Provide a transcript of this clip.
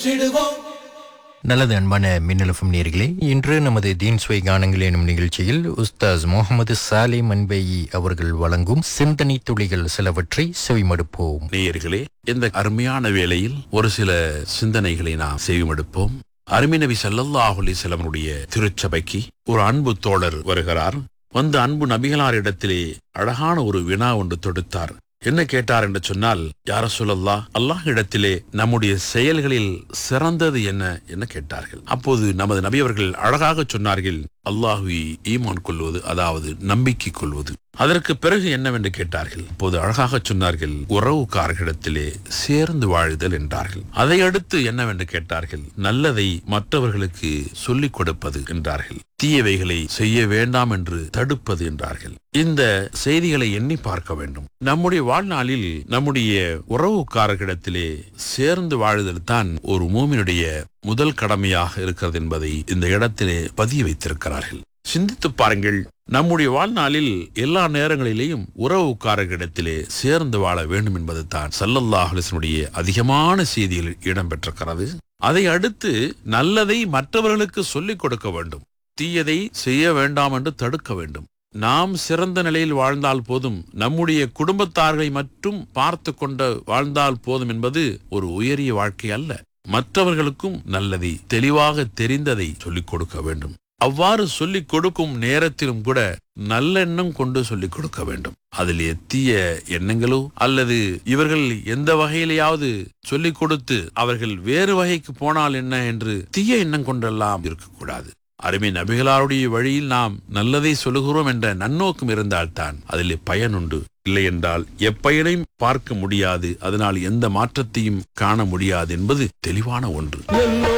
போற்றிடுவோம் நல்லது அன்பான மின்னலஃபம் நேர்களே இன்று நமது தீன் சுவை கானங்கள் எனும் நிகழ்ச்சியில் உஸ்தாஸ் முகமது சாலே மன்பேயி அவர்கள் வழங்கும் சிந்தனை துளிகள் சிலவற்றை செவிமடுப்போம் நேயர்களே இந்த அருமையான வேளையில் ஒரு சில சிந்தனைகளை நாம் செய்வெடுப்போம் அருமை நபி ஸல்லல்லாஹு அலைஹி வஸல்லமனுடைய திருச்சபைக்கு ஒரு அன்பு தோழர் வருகிறார் வந்து அன்பு நபிகளாரிடத்திலே அழகான ஒரு வினா ஒன்று தொடுத்தார் என்ன கேட்டார் என்று சொன்னால் யார சொல்லல்லா அல்லாஹ் இடத்திலே நம்முடைய செயல்களில் சிறந்தது என்ன என்ன கேட்டார்கள் அப்போது நமது நபி அவர்கள் அழகாக சொன்னார்கள் அல்லாஹுவை ஈமான் கொள்வது அதாவது நம்பிக்கை கொள்வது அதற்கு பிறகு என்னவென்று கேட்டார்கள் அப்போது அழகாக சொன்னார்கள் உறவுக்காரர்களிடத்திலே சேர்ந்து வாழுதல் என்றார்கள் அதை அடுத்து என்னவென்று கேட்டார்கள் நல்லதை மற்றவர்களுக்கு சொல்லிக் கொடுப்பது என்றார்கள் தீயவைகளை செய்ய வேண்டாம் என்று தடுப்பது என்றார்கள் இந்த செய்திகளை எண்ணி பார்க்க வேண்டும் நம்முடைய வாழ்நாளில் நம்முடைய உறவுக்காரர்களிடத்திலே சேர்ந்து வாழுதல் தான் ஒரு மூமினுடைய முதல் கடமையாக இருக்கிறது என்பதை இந்த இடத்திலே பதிய வைத்திருக்கிறார்கள் சிந்தித்து பாருங்கள் நம்முடைய வாழ்நாளில் எல்லா நேரங்களிலேயும் உறவுக்காரர்களிடத்திலே சேர்ந்து வாழ வேண்டும் என்பது தான் சல்லல்லாஹலிசனுடைய அதிகமான செய்தியில் இடம்பெற்றிருக்கிறது அதை அடுத்து நல்லதை மற்றவர்களுக்கு சொல்லிக் கொடுக்க வேண்டும் தீயதை செய்ய வேண்டாம் என்று தடுக்க வேண்டும் நாம் சிறந்த நிலையில் வாழ்ந்தால் போதும் நம்முடைய குடும்பத்தார்களை மட்டும் பார்த்து கொண்டு வாழ்ந்தால் போதும் என்பது ஒரு உயரிய வாழ்க்கை அல்ல மற்றவர்களுக்கும் நல்லதை தெளிவாக தெரிந்ததை சொல்லிக் கொடுக்க வேண்டும் அவ்வாறு சொல்லிக் கொடுக்கும் நேரத்திலும் கூட நல்லெண்ணம் கொண்டு சொல்லிக் கொடுக்க வேண்டும் அதில் தீய எண்ணங்களோ அல்லது இவர்கள் எந்த வகையிலேயாவது சொல்லிக் கொடுத்து அவர்கள் வேறு வகைக்கு போனால் என்ன என்று தீய எண்ணம் கொண்டெல்லாம் இருக்கக்கூடாது அருமை நபிகளாருடைய வழியில் நாம் நல்லதை சொல்லுகிறோம் என்ற நன்னோக்கம் இருந்தால்தான் அதில் பயன் உண்டு இல்லை என்றால் எப்பயனையும் பார்க்க முடியாது அதனால் எந்த மாற்றத்தையும் காண முடியாது என்பது தெளிவான ஒன்று